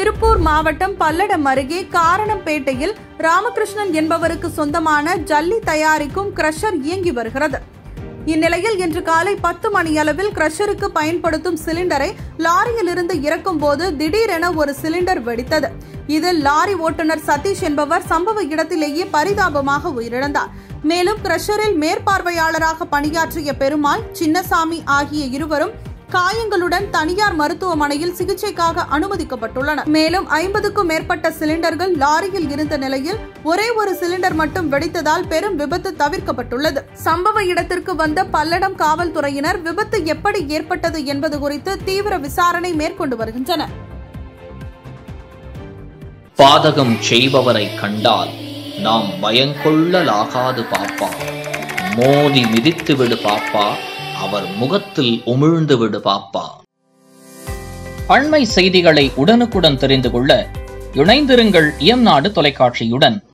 திருப்பூர் மாவட்டம் பல்லடம் அருகே காரணம்பேட்டையில் ராமகிருஷ்ணன் என்பவருக்கு சொந்தமான ஜல்லி தயாரிக்கும் கிரஷர் இயங்கி வருகிறது இந்நிலையில் இன்று காலை பத்து மணியளவில் கிரஷருக்கு பயன்படுத்தும் சிலிண்டரை லாரியில் இருந்து இறக்கும் போது திடீரென ஒரு சிலிண்டர் வெடித்தது இதில் லாரி ஓட்டுநர் சதீஷ் என்பவர் சம்பவ இடத்திலேயே பரிதாபமாக உயிரிழந்தார் மேலும் கிரஷரில் மேற்பார்வையாளராக பணியாற்றிய பெருமாள் சின்னசாமி ஆகிய இருவரும் காயங்களுடன் தனியார் மருத்துவமனையில் சிகிச்சைக்காக அனுமதிக்கப்பட்டுள்ளனர் மேலும் ஐம்பதுக்கும் மேற்பட்ட சிலிண்டர்கள் லாரியில் இருந்த நிலையில் ஒரே ஒரு சிலிண்டர் மட்டும் வெடித்ததால் பெரும் விபத்து தவிர்க்கப்பட்டுள்ளது சம்பவ இடத்திற்கு வந்த பல்லடம் காவல்துறையினர் விபத்து எப்படி ஏற்பட்டது என்பது குறித்து தீவிர விசாரணை மேற்கொண்டு வருகின்றனர் பாதகம் செய்பவரை கண்டால் நாம் பயங்கொள்ளலாகாது பாப்பா மோதி மிதித்து விடு பாப்பா அவர் முகத்தில் உமிழ்ந்து விடு பாப்பா அண்மை செய்திகளை உடனுக்குடன் தெரிந்து கொள்ள இணைந்திருங்கள் இயம்நாடு தொலைக்காட்சியுடன்